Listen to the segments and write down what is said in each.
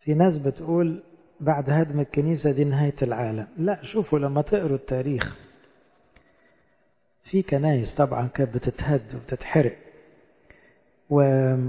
في ناس بتقول بعد هدم الكنيسة دي نهاية العالم لا شوفوا لما تقروا التاريخ في كنايس طبعا كانت بتتهد وبتتحرق و...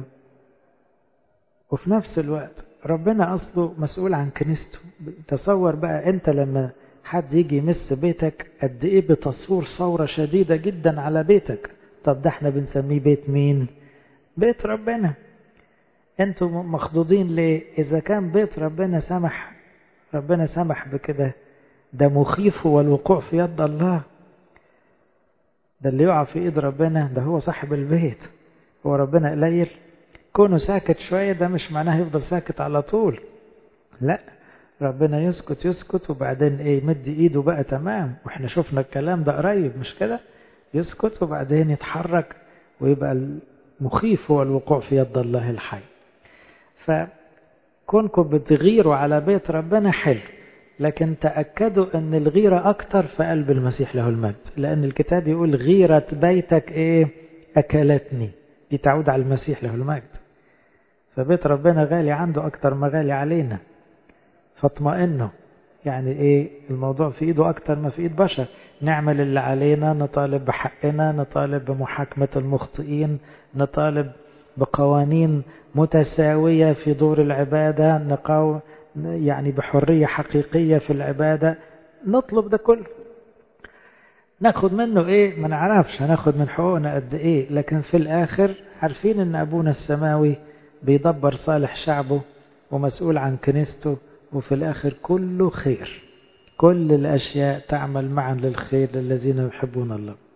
وفي نفس الوقت ربنا أصله مسؤول عن كنيسته تصور بقى أنت لما حد يجي يمس بيتك قد إيه بتصور ثورة شديدة جدا على بيتك طب ده احنا بنسميه بيت مين بيت ربنا انتوا مخضوضين ليه اذا كان بيت ربنا سمح ربنا سمح بكده ده مخيف هو الوقوع في يد الله ده اللي يقع في ايد ربنا ده هو صاحب البيت هو ربنا قليل كونه ساكت شوية ده مش معناه يفضل ساكت على طول لا ربنا يسكت يسكت وبعدين ايه يمد ايده بقى تمام واحنا شفنا الكلام ده قريب مش كده يسكت وبعدين يتحرك ويبقى المخيف هو الوقوع في يد الله الحي فكونكم بتغيروا على بيت ربنا حلو لكن تأكدوا أن الغيرة أكتر في قلب المسيح له المجد لأن الكتاب يقول غيرة بيتك إيه أكلتني دي تعود على المسيح له المجد فبيت ربنا غالي عنده أكتر ما غالي علينا فاطمئنوا يعني إيه الموضوع في إيده أكتر ما في إيد بشر نعمل اللي علينا نطالب بحقنا نطالب بمحاكمة المخطئين نطالب بقوانين متساوية في دور العبادة نقاو يعني بحرية حقيقية في العبادة نطلب ده كله ناخد منه ايه ما نعرفش هناخد من حقوقنا قد ايه لكن في الاخر عارفين ان ابونا السماوي بيدبر صالح شعبه ومسؤول عن كنيسته وفي الاخر كله خير كل الاشياء تعمل معا للخير للذين يحبون الله